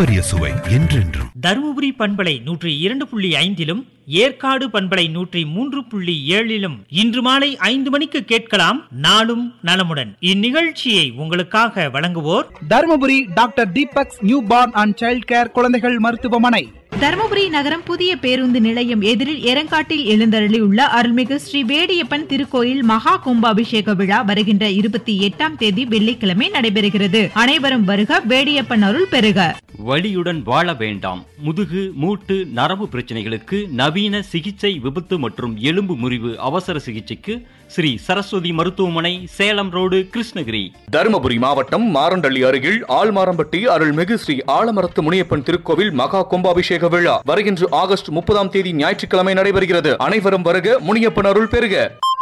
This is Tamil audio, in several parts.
பாரம்பரிய சுவை என்றென்றும் தருமபுரி பண்பலை நூற்றி இரண்டு புள்ளி ஐந்திலும் ஏற்காடு பண்பலை நூற்றி மூன்று புள்ளி ஏழிலும் இன்று மாலை ஐந்து மணிக்கு கேட்கலாம் நாடும் நலமுடன் இந்நிகழ்ச்சியை உங்களுக்காக வழங்குவோர் Dharmapuri doctor Deepak's new born and child care குழந்தைகள் மருத்துவமனை தருமபுரி நகரம் புதிய பேருந்து நிலையம் எதிரில் எரங்காட்டில் எழுந்தருளியுள்ள அருள்மிகு ஸ்ரீ வேடியப்பன் திருக்கோயில் மகா கும்பாபிஷேக விழா வருகின்ற இருபத்தி எட்டாம் தேதி வெள்ளிக்கிழமை நடைபெறுகிறது அனைவரும் வருக வேடியப்பன் அருள் பெறுக வலியுடன் வாழ வேண்டாம் முதுகு மூட்டு நரம்பு பிரச்சனைகளுக்கு நவீன சிகிச்சை விபத்து மற்றும் எலும்பு முறிவு அவசர சிகிச்சைக்கு ஸ்ரீ சரஸ்வதி மருத்துவமனை சேலம் ரோடு கிருஷ்ணகிரி தருமபுரி மாவட்டம் மாரண்டள்ளி அருகில் ஆழ்மாரம்பட்டி அருள்மிகு ஸ்ரீ ஆலமரத்து முனியப்பன் திருக்கோவில் மகா கும்பாபிஷேக விழா வருகின்ற ஆகஸ்ட் முப்பதாம் தேதி ஞாயிற்றுக்கிழமை நடைபெறுகிறது அனைவரும் வருக முனியப்பன் அருள் பெறுக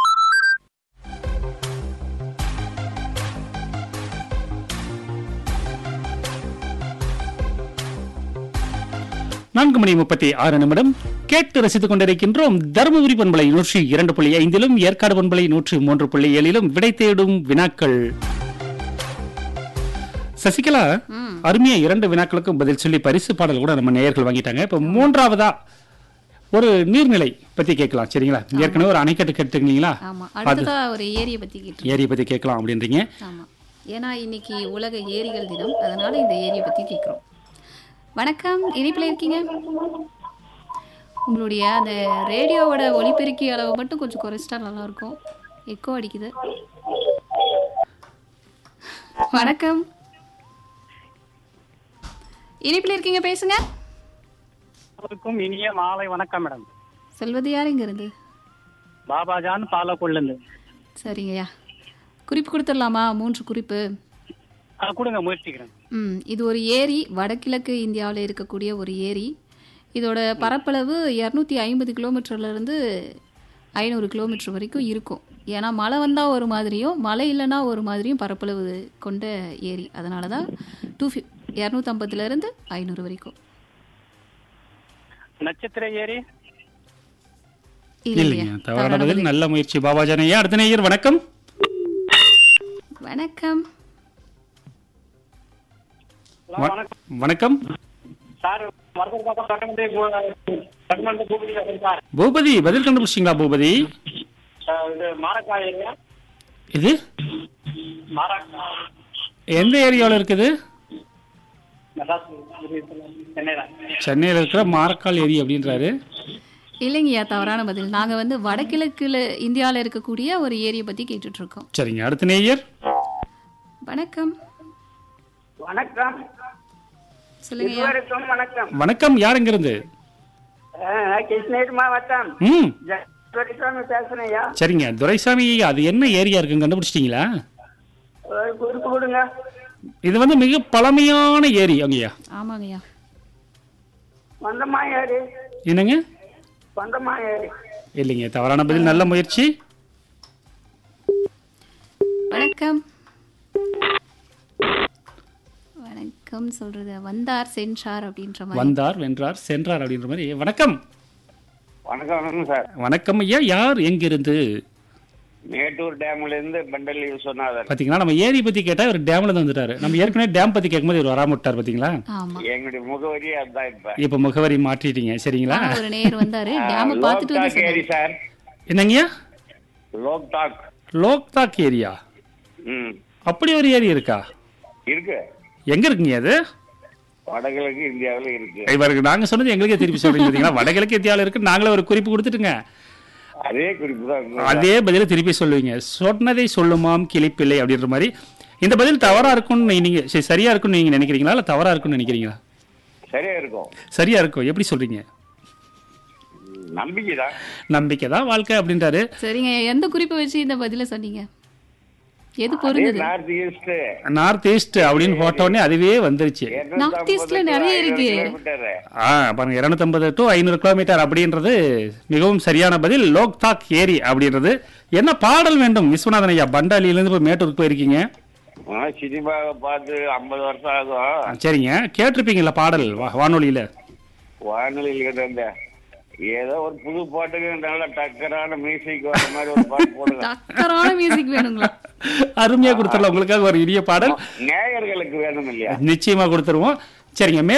நான்கு மணி முப்பத்தி ஆறு நிமிடம் கேட்டு ரசித்துக் கொண்டிருக்கின்றோம் தருமபுரி பண்பலை நூற்றி இரண்டு புள்ளி ஐந்திலும் ஏற்காடு பண்பலை நூற்றி மூன்று புள்ளி ஏழிலும் விடை தேடும் வினாக்கள் சசிகலா அருமையா இரண்டு வினாக்களுக்கும் பதில் சொல்லி பரிசு பாடல் கூட நம்ம நேயர்கள் வாங்கிட்டாங்க இப்ப மூன்றாவதா ஒரு நீர்நிலை பத்தி கேட்கலாம் சரிங்களா ஏற்கனவே ஒரு அணைக்கட்டு கேட்டுங்களா ஆமா அது அடுத்ததா ஒரு ஏரியை பத்தி கேட்டு ஏரியை பத்தி கேட்கலாம் அப்படின்றீங்க ஆமா ஏன்னா இன்னைக்கு உலக ஏரிகள் தினம் அதனால இந்த ஏரியை பத்தி கேட்குறோம் வணக்கம் இணைப்பில் இருக்கீங்க உங்களுடைய அந்த ரேடியோவோட ஒலிபெருக்கி அளவு மட்டும் கொஞ்சம் குறைச்சிட்டா நல்லா இருக்கும் எக்கோ அடிக்குது வணக்கம் இணைப்பில் இருக்கீங்க பேசுங்க எல்லாருக்கும் இனிய மாலை வணக்கம் மேடம் செல்வது யாருங்க இருந்து பாபாஜான் பாலக்கோள்லேருந்து சரிங்கய்யா குறிப்பு கொடுத்துடலாமா மூன்று குறிப்பு ஆ கொடுங்க முயற்சிக்கிறேன் ம் இது ஒரு ஏரி வடகிழக்கு இந்தியாவில் இருக்கக்கூடிய ஒரு ஏரி இதோட பரப்பளவு இரநூத்தி ஐம்பது கிலோமீட்டர்லேருந்து ஐநூறு கிலோமீட்டர் வரைக்கும் இருக்கும் ஏன்னா மழை வந்தால் ஒரு மாதிரியும் மழை இல்லைன்னா ஒரு மாதிரியும் பரப்பளவு கொண்ட ஏரி அதனால தான் டூ ஃபி இரநூத்தம்பதுலேருந்து ஐநூறு வரைக்கும் நட்சத்திர ஏரி இல்லைங்க தவறான பதில் நல்ல முயற்சி பாபாஜானையா அடுத்த நேயர் வணக்கம் வணக்கம் ஹலோ, வணக்கம் வணக்கம் சார் மருத்துவ பக்கம் சட்டமன்ற பூ- சட்டமன்ற பூபதி பேசுறேன் சார் பூபதி பதில் கண்டுபிடிச்சிங்களா பூபதி சார், இது மாரக்காய் ஏரியா இது மாரக்காய் எந்த ஏரியாவில் இருக்குது மெட்ராஸ் சென்னை தான் சென்னையில் இருக்கிற மாரக்கால் ஏரி அப்படின்றாரு இல்லைங்கய்யா தவறான பதில் நாங்கள் வந்து வடகிழக்குல இந்தியாவில் இருக்கக்கூடிய ஒரு ஏரியை பற்றி கேட்டுட்ருக்கோம் சரிங்க அடுத்த நேயர் வணக்கம் வணக்கம் சொல்லுங்கய்யா இருவருக்கும் வணக்கம் வணக்கம் யார் இருந்து அஹ், கிருஷ்ணகிரி மாவட்டம் ம் துரைசாமி பேசுறேன் ஐயா சரிங்க துரைசாமி அது என்ன ஏரியா இருக்குன்னு கண்டுபிடிச்சிட்டீங்களா ஒரு குறிப்பு கொடுங்க இது வந்து மிக பழமையான ஏரி அங்கய்யா ஆமாங்கய்யா வந்தமா ஏரி என்னங்க வந்தமா ஏரி இல்லைங்க தவறான பதில் நல்ல முயற்சி வணக்கம் வணக்கம் சொல்றது வந்தார் சென்றார் அப்படின்ற மாதிரி வந்தார் வென்றார் சென்றார் அப்படின்ற மாதிரி வணக்கம் வணக்கம் வணக்கம் சார் வணக்கம் ஐயா யார் எங்கிருந்து மேட்டூர் டேம்ல இருந்து பண்டலி விஸ்வநாதன் பாத்தீங்களா நம்ம ஏரி பத்தி கேட்டா இவர் டேம்ல இருந்து வந்துட்டாரு நம்ம ஏற்கனவே டேம் பத்தி கேட்கும்போது இவர் வராம விட்டார் பாத்தீங்களா ஆமா எங்களுடைய முகவரி அதுதான் இப்ப இப்ப முகவரி மாற்றிட்டீங்க சரிங்களா ஆனா ஒரு நேர் வந்தாரு டேம பார்த்துட்டு வந்து லோக்தாக் ஏரி சொன்னாரு. சார் என்னங்கய்யா லோக்தாக் லோக்தாக் ஏரியா ம் அப்படி ஒரு ஏரி இருக்கா இருக்கு எங்க இருக்குங்க அது வடகிழக்கு இந்தியாவுல இருக்கு இவருக்கு நாங்க சொன்னது எங்களுக்கே திருப்பி சொல்றீங்க பாத்தீங்களா வடகிழக்கு இந்தியாவில் இருக்கு நாங்களே ஒரு குறிப்பு கொடுத்துட்டுங்க அதே குறிப்பு தான் அதே பதில திருப்பி சொல்லுவீங்க சொன்னதை சொல்லுமாம் கிளிப்பிள்ளை அப்படின்ற மாதிரி இந்த பதில் தவறா இருக்கும்னு நீங்க சரி, சரியா இருக்கும்னு நீங்க நினைக்கிறீங்களா இல்ல தவறா இருக்கும்னு நினைக்கிறீங்களா சரியா இருக்கும் சரியா இருக்கும் எப்படி சொல்றீங்க நம்பிக்கை தான் நம்பிக்கை தான் வாழ்க்கை அப்படின்றாரு சரிங்க எந்த குறிப்பை வச்சு இந்த பதில சொன்னீங்க எது பொருந்தது நார்த் ஈஸ்ட் நார்த் ஈஸ்ட் அப்படின்னு போட்ட உடனே அதுவே வந்துருச்சு நார்த் ஈஸ்ட்ல நிறைய இருக்கு ஆ பாருங்க இருநூத்தம்பது டு ஐநூறு கிலோமீட்டர் அப்படின்றது மிகவும் சரியான பதில் லோக்தாக் ஏரி அப்படின்றது என்ன பாடல் வேண்டும் விஸ்வநாதன் ஐயா பண்டாலியிலேருந்து போய் மேட்டூருக்கு போயிருக்கீங்க சினிமாவை பார்த்து ஐம்பது வருஷம் ஆகும் ஆ, சரிங்க கேட்டிருப்பீங்கல்ல பாடல் வா- வானொலியில வானொலியில் கிட்ட ஏதோ ஒரு புது பாட்டுக்கு நல்ல டக்கரான மியூசிக் வர மாதிரி ஒரு பாட்டு போடுங்க டக்கரான மியூசிக் வேணுங்களா அருமையா கொடுத்துடலாம் உங்களுக்காக ஒரு இனிய பாடல் நேயர்களுக்கு வேணும் இல்லையா நிச்சயமா கொடுத்துருவோம் சரிங்க மே